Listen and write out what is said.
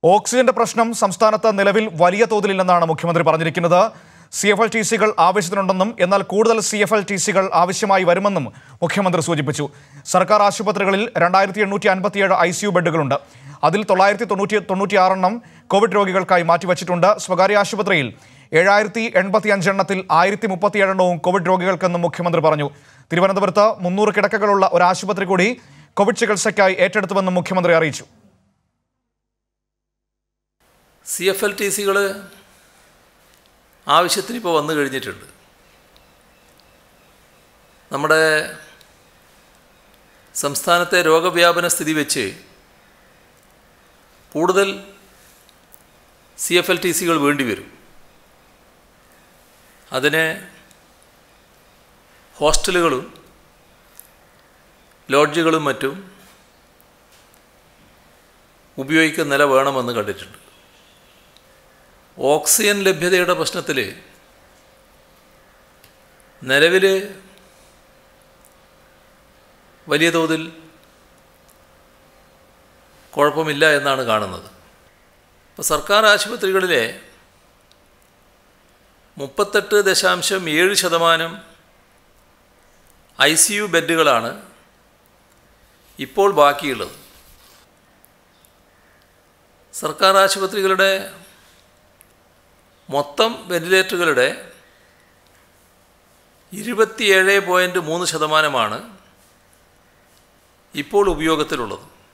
ഓക്സിജന്റെ പ്രശ്നം സംസ്ഥാനത്ത് നിലവിൽ വലിയ തോതിലില്ലെന്നാണ് മുഖ്യമന്ത്രി പറഞ്ഞിരിക്കുന്നത് സി എഫ് എൽ ടി സികൾ ആവശ്യത്തിനുണ്ടെന്നും എന്നാൽ കൂടുതൽ സി എഫ് എൽ ടി സികൾ ആവശ്യമായി വരുമെന്നും മുഖ്യമന്ത്രി സൂചിപ്പിച്ചു സർക്കാർ ആശുപത്രികളിൽ രണ്ടായിരത്തി എണ്ണൂറ്റി അൻപത്തിയേഴ് ഐ സി യു ബെഡുകളുണ്ട് അതിൽ തൊള്ളായിരത്തി തൊണ്ണൂറ്റി തൊണ്ണൂറ്റിയാറെണ്ണം കോവിഡ് രോഗികൾക്കായി മാറ്റിവച്ചിട്ടുണ്ട് സ്വകാര്യ ആശുപത്രിയിൽ ഏഴായിരത്തി എൺപത്തി അഞ്ചെണ്ണത്തിൽ ആയിരത്തി മുപ്പത്തിയേഴെണ്ണവും കോവിഡ് രോഗികൾക്കെന്നും മുഖ്യമന്ത്രി പറഞ്ഞു തിരുവനന്തപുരത്ത് മുന്നൂറ് കിടക്കകളുള്ള ഒരു ആശുപത്രി കൂടി കോവിഡ് ചികിത്സയ്ക്കായി ഏറ്റെടുത്തുവെന്നും മുഖ്യമന്ത്രി അറിയിച്ചു സി എഫ് എൽ ടി സികൾ ആവശ്യത്തിന് ഇപ്പോൾ വന്നു കഴിഞ്ഞിട്ടുണ്ട് നമ്മുടെ സംസ്ഥാനത്തെ രോഗവ്യാപന സ്ഥിതി വെച്ച് കൂടുതൽ സി എഫ് എൽ ടി സികൾ വേണ്ടി വരും അതിന് ഹോസ്റ്റലുകളും ലോഡ്ജുകളും മറ്റും ഉപയോഗിക്കുന്ന നില വേണമെന്ന് കണ്ടിട്ടുണ്ട് ഓക്സിജൻ ലഭ്യതയുടെ പ്രശ്നത്തിൽ നിലവിൽ വലിയ തോതിൽ കുഴപ്പമില്ല എന്നാണ് കാണുന്നത് ഇപ്പോൾ സർക്കാർ ആശുപത്രികളിലെ മുപ്പത്തെട്ട് ദശാംശം ഏഴ് ശതമാനം ഐ സി യു ബെഡുകളാണ് ഇപ്പോൾ ബാക്കിയുള്ളത് സർക്കാർ ആശുപത്രികളുടെ മൊത്തം വെന്റിലേറ്ററുകളുടെ ഇരുപത്തിയേഴ് പോയിൻറ്റ് മൂന്ന് ശതമാനമാണ് ഇപ്പോൾ ഉപയോഗത്തിലുള്ളത്